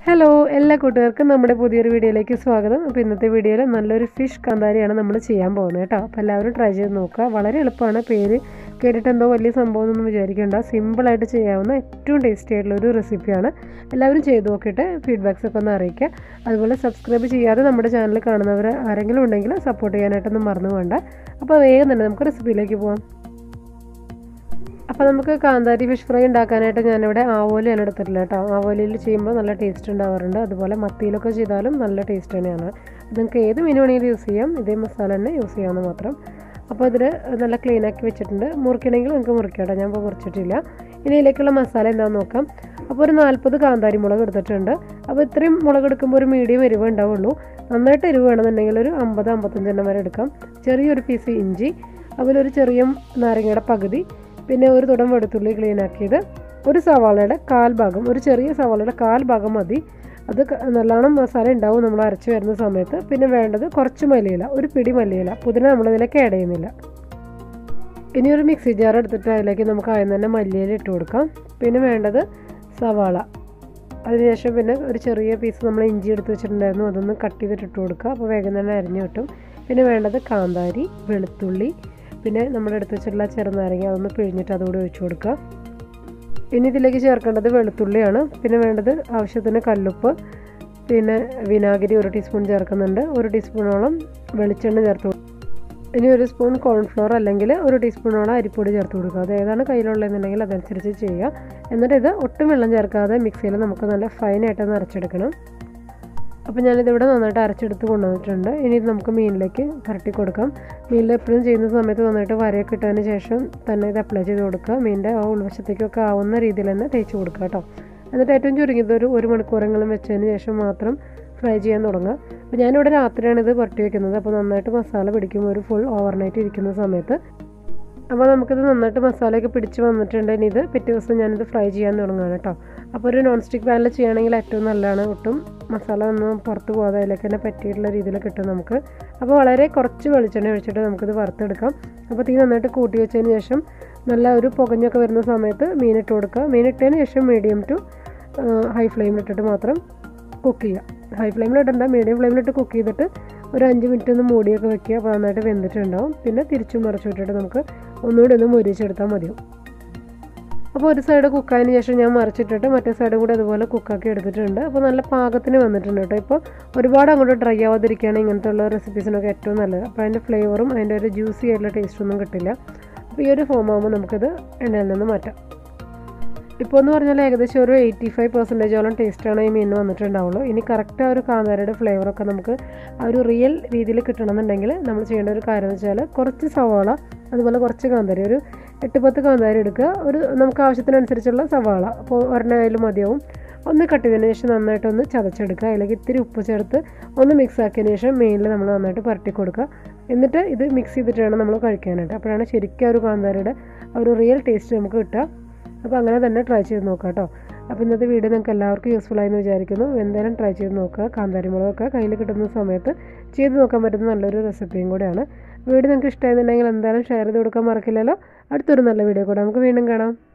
hello എല്ലാ കൂട്ടുകാർക്കും നമ്മുടെ പുതിയൊരു വീഡിയോയിലേക്ക് സ്വാഗതം അപ്പോൾ ഇന്നത്തെ വീഡിയോയിൽ നല്ലൊരു ഫിഷ് കാന്താരിയാണ് നമ്മൾ ചെയ്യാൻ പോകുന്നത് കേട്ടോ അപ്പോൾ എല്ലാവരും ട്രൈ ചെയ്ത് നോക്കുക വളരെ എളുപ്പമാണ് പേര് കേട്ടിട്ട് എന്തോ വലിയ സംഭവം എന്നൊന്നും വിചാരിക്കേണ്ട സിമ്പിളായിട്ട് ചെയ്യാവുന്ന ഏറ്റവും ടേസ്റ്റി ആയിട്ടുള്ള ഒരു റെസിപ്പിയാണ് എല്ലാവരും ചെയ്ത് നോക്കിയിട്ട് ഫീഡ്ബാക്സ് ഒക്കെ ഒന്ന് അറിയിക്കുക അതുപോലെ സബ്സ്ക്രൈബ് ചെയ്യാതെ നമ്മുടെ ചാനൽ കാണുന്നവർ ആരെങ്കിലും ഉണ്ടെങ്കിൽ സപ്പോർട്ട് ചെയ്യാനായിട്ടൊന്നും മറന്നു വേണ്ട അപ്പോൾ വേഗം തന്നെ നമുക്ക് റെസിപ്പിയിലേക്ക് പോകാം അപ്പോൾ നമുക്ക് കാന്താരി ഫിഷ് ഫ്രൈ ഉണ്ടാക്കാനായിട്ട് ഞാനിവിടെ ആവോലിയാണ് എടുത്തിട്ടില്ല കേട്ടോ ആവോലിയിൽ ചെയ്യുമ്പോൾ നല്ല ടേസ്റ്റ് ഉണ്ടാവാറുണ്ട് അതുപോലെ മത്തിയിലൊക്കെ ചെയ്താലും നല്ല ടേസ്റ്റ് തന്നെയാണ് നിങ്ങൾക്ക് ഏത് മീൻ വേണമെങ്കിലും യൂസ് ചെയ്യാം ഇതേ മസാല തന്നെ യൂസ് ചെയ്യാമെന്ന് മാത്രം അപ്പോൾ ഇതിൽ നല്ല ക്ലീൻ ആക്കി വെച്ചിട്ടുണ്ട് മുറിക്കണമെങ്കിൽ നിങ്ങൾക്ക് മുറിക്കാം കേട്ടോ ഞാൻ ഇപ്പോൾ മുറിച്ചിട്ടില്ല ഇനി ഇതിലേക്കുള്ള മസാല എന്താണെന്ന് നോക്കാം അപ്പോൾ ഒരു നാൽപ്പത് കാന്താരി മുളക് എടുത്തിട്ടുണ്ട് അപ്പോൾ ഇത്രയും മുളക് എടുക്കുമ്പോൾ ഒരു മീഡിയം എരിവ് ഉണ്ടാവുള്ളൂ നന്നായിട്ട് എരിവ് വേണമെന്നുണ്ടെങ്കിൽ ഒരു അമ്പത് അമ്പത്തഞ്ചെണ്ണം വരെ എടുക്കാം ചെറിയൊരു പീസ് ഇഞ്ചി അതുപോലെ ഒരു ചെറിയ നാരങ്ങയുടെ പകുതി പിന്നെ ഒരു തുടം വെളുത്തുള്ളി ക്ലീൻ ആക്കിയത് ഒരു സവാളയുടെ കാൽ ഭാഗം ഒരു ചെറിയ സവാളയുടെ കാൽ ഭാഗം മതി അത് നല്ലോണം മസാല ഉണ്ടാവും നമ്മൾ അരച്ച് വരുന്ന സമയത്ത് പിന്നെ വേണ്ടത് കുറച്ച് മല്ലിയില ഒരു പിടി മല്ലിയില പുതിന നമ്മളിതിലേക്ക് ആഡ് ചെയ്യുന്നില്ല ഇനി ഒരു മിക്സി ജാർ എടുത്തിട്ട് അതിലേക്ക് നമുക്ക് ആദ്യം തന്നെ മല്ലിയില ഇട്ട് കൊടുക്കാം പിന്നെ വേണ്ടത് സവാള അതിനുശേഷം പിന്നെ ഒരു ചെറിയ പീസ് നമ്മൾ ഇഞ്ചി എടുത്ത് വെച്ചിട്ടുണ്ടായിരുന്നു അതൊന്ന് കട്ട് ചെയ്തിട്ട് ഇട്ട് കൊടുക്കുക അപ്പോൾ വേഗം തന്നെ അരിഞ്ഞു കിട്ടും പിന്നെ വേണ്ടത് കാന്താരി വെളുത്തുള്ളി പിന്നെ നമ്മൾ എടുത്ത് വെച്ചിട്ടുള്ള ചെറുനാരങ്ങ അതൊന്ന് പിഴിഞ്ഞിട്ട് അതുകൂടി ഒഴിച്ചു കൊടുക്കുക ഇനി ഇതിലേക്ക് ചേർക്കേണ്ടത് വെളുത്തുള്ളിയാണ് പിന്നെ വേണ്ടത് ആവശ്യത്തിന് കല്ലുപ്പ് പിന്നെ വിനാഗിരി ഒരു ടീസ്പൂൺ ചേർക്കുന്നുണ്ട് ഒരു ടീസ്പൂണോളം വെളിച്ചെണ്ണ ചേർത്ത് ഇനി ഒരു സ്പൂൺ കോൺഫ്ലോർ അല്ലെങ്കിൽ ഒരു ടീസ്പൂണോളം അരിപ്പൊടി ചേർത്ത് കൊടുക്കുക അത് ഏതാണ് കയ്യിലുള്ളതെന്നുണ്ടെങ്കിൽ അതനുസരിച്ച് ചെയ്യുക എന്നിട്ട് ഇത് ഒട്ടും വെള്ളം ചേർക്കാതെ മിക്സിയിൽ നമുക്ക് നല്ല ഫൈനായിട്ടൊന്ന് അരച്ചെടുക്കണം അപ്പോൾ ഞാനിതിവിടെ നന്നായിട്ട് അരച്ചെടുത്ത് കൊണ്ടുവന്നിട്ടുണ്ട് ഇനി ഇത് നമുക്ക് മീനിലേക്ക് പുരട്ടി കൊടുക്കാം മീനിൽ എപ്പോഴും ചെയ്യുന്ന സമയത്ത് നന്നായിട്ട് വരയൊക്കെ ഇട്ടതിന് ശേഷം തന്നെ ഇത് അപ്ലൈ ചെയ്ത് കൊടുക്കുക മീനിൻ്റെ ആ ഉൾവശത്തേക്കൊക്കെ ആവുന്ന രീതിയിൽ തന്നെ തേച്ച് കൊടുക്കുക കേട്ടോ എന്നിട്ട് ഏറ്റവും ചുരുങ്ങിയത് ഒരു ഒരു മണിക്കൂറെങ്കിലും വെച്ചതിന് ശേഷം മാത്രം ഫ്രൈ ചെയ്യാൻ തുടങ്ങുക അപ്പോൾ ഞാനിവിടെ രാത്രിയാണ് ഇത് പുരട്ടി വെക്കുന്നത് അപ്പോൾ നന്നായിട്ട് മസാല പിടിക്കും ഒരു ഫുൾ ഓവർനൈറ്റ് ഇരിക്കുന്ന സമയത്ത് അപ്പോൾ നമുക്കിത് നന്നായിട്ട് മസാലയൊക്കെ പിടിച്ച് വന്നിട്ടുണ്ട് ഇനി ഇത് പിറ്റേ ദിവസം ഞാനിത് ഫ്രൈ ചെയ്യാൻ തുടങ്ങുകയാണ് കേട്ടോ അപ്പോൾ ഒരു നോൺ സ്റ്റിക്ക് പാനിൽ ചെയ്യുകയാണെങ്കിൽ ഏറ്റവും നല്ലതാണ് ഒട്ടും മസാല ഒന്നും പുറത്ത് പോകാതെ അതിലേക്ക് തന്നെ പറ്റിയിട്ടുള്ള രീതിയിൽ കിട്ടും നമുക്ക് അപ്പോൾ വളരെ കുറച്ച് വെളിച്ചെണ്ണ ഒഴിച്ചിട്ട് നമുക്കിത് വറുത്തെടുക്കാം അപ്പോൾ തീ നന്നായിട്ട് കൂട്ടി വെച്ചതിന് ശേഷം നല്ല ഒരു പുകഞ്ഞൊക്കെ വരുന്ന സമയത്ത് മീനിട്ട് കൊടുക്കുക മീനിട്ടതിന് ശേഷം മീഡിയം ടു ഹൈ ഫ്ലെയിമിലിട്ടിട്ട് മാത്രം കുക്ക് ചെയ്യുക ഹൈ ഫ്ലെയിമിലിടണ്ട മീഡിയം ഫ്ലെയിമിലിട്ട് കുക്ക് ചെയ്തിട്ട് ഒരു അഞ്ച് മിനിറ്റ് ഒന്ന് മൂടിയൊക്കെ വെക്കുക അപ്പോൾ നന്നായിട്ട് വെന്തിട്ടുണ്ടാവും പിന്നെ തിരിച്ചും മറിച്ചു വിട്ടിട്ട് നമുക്ക് ഒന്നുകൂടി ഒന്ന് മുരിച്ചെടുത്താൽ മതിയാവും അപ്പോൾ ഒരു സൈഡ് കുക്കായതിന് ശേഷം ഞാൻ മറിച്ചിട്ടിട്ട് മറ്റേ സൈഡ് കൂടെ അതുപോലെ കുക്കാക്കി എടുത്തിട്ടുണ്ട് അപ്പോൾ നല്ല പാകത്തിന് വന്നിട്ടുണ്ട് കേട്ടോ ഇപ്പോൾ ഒരുപാട് അങ്ങോട്ട് ഡ്രൈ ആവാതിരിക്കുകയാണ് ഇങ്ങനത്തെ ഉള്ള റെസിപ്പീസിനൊക്കെ ഏറ്റവും നല്ലത് അപ്പോൾ അതിൻ്റെ ഫ്ലേവറും അതിൻ്റെ ഒരു ജ്യൂസി ആയിട്ടുള്ള ടേസ്റ്റൊന്നും കിട്ടില്ല അപ്പോൾ ഈ ഒരു ഫോം ആകുമ്പോൾ നമുക്കിത് എണ്ണയിൽ നിന്ന് മാറ്റാം ഇപ്പോൾ എന്ന് പറഞ്ഞാൽ ഏകദേശം ഒരു എയ്റ്റി ഫൈവ് പെർസെൻറ്റേജോളം ടേസ്റ്റാണ് ഈ മീൻ വന്നിട്ടുണ്ടാവുള്ളൂ ഇനി കറക്റ്റ് ആ ഒരു കാന്താരയുടെ ഫ്ലേവറൊക്കെ നമുക്ക് ആ ഒരു റിയൽ രീതിയിൽ കിട്ടണമെന്നുണ്ടെങ്കിൽ നമ്മൾ ചെയ്യേണ്ട ഒരു കാര്യം എന്ന് വെച്ചാൽ കുറച്ച് സവാള അതുപോലെ കുറച്ച് കാന്താരി ഒരു എട്ട് പത്ത് കാന്താരി എടുക്കുക ഒരു നമുക്ക് ആവശ്യത്തിനനുസരിച്ചുള്ള സവാള അപ്പോൾ ഒരെണ്ണയായാലും മതിയാവും ഒന്ന് കട്ട് ചെയ്തതിന് ശേഷം നന്നായിട്ടൊന്ന് ചതച്ചെടുക്കുക അതിലേക്ക് ഇത്തിരി ഉപ്പ് ചേർത്ത് ഒന്ന് മിക്സ് ആക്കിയതിന് ശേഷം മെയിനിൽ നമ്മൾ നന്നായിട്ട് പുരട്ടി കൊടുക്കുക എന്നിട്ട് ഇത് മിക്സ് ചെയ്തിട്ട് വേണം നമ്മൾ കഴിക്കാനായിട്ട് അപ്പോഴാണ് ശരിക്കും ആ ഒരു കാന്താരിയുടെ ആ ഒരു റിയൽ ടേസ്റ്റ് നമുക്ക് കിട്ടുക അപ്പോൾ അങ്ങനെ തന്നെ ട്രൈ ചെയ്ത് നോക്കാം കേട്ടോ അപ്പോൾ ഇന്നത്തെ വീഡിയോ നിങ്ങൾക്ക് എല്ലാവർക്കും യൂസ്ഫുൾ ആയെന്ന് വിചാരിക്കുന്നു എന്തായാലും ട്രൈ ചെയ്ത് നോക്കുക കാന്താരി മുളകൊക്കെ കയ്യിൽ കിട്ടുന്ന സമയത്ത് ചെയ്ത് നോക്കാൻ പറ്റുന്ന നല്ലൊരു റെസിപ്പിയും കൂടെയാണ് വീഡിയോ നിങ്ങൾക്ക് ഇഷ്ടമായിരുന്നുണ്ടെങ്കിൽ എന്തായാലും ഷെയർ ചെയ്ത് കൊടുക്കാൻ മറക്കില്ലല്ലോ അടുത്തൊരു നല്ല വീഡിയോ കൂടെ നമുക്ക് വീണ്ടും കാണാം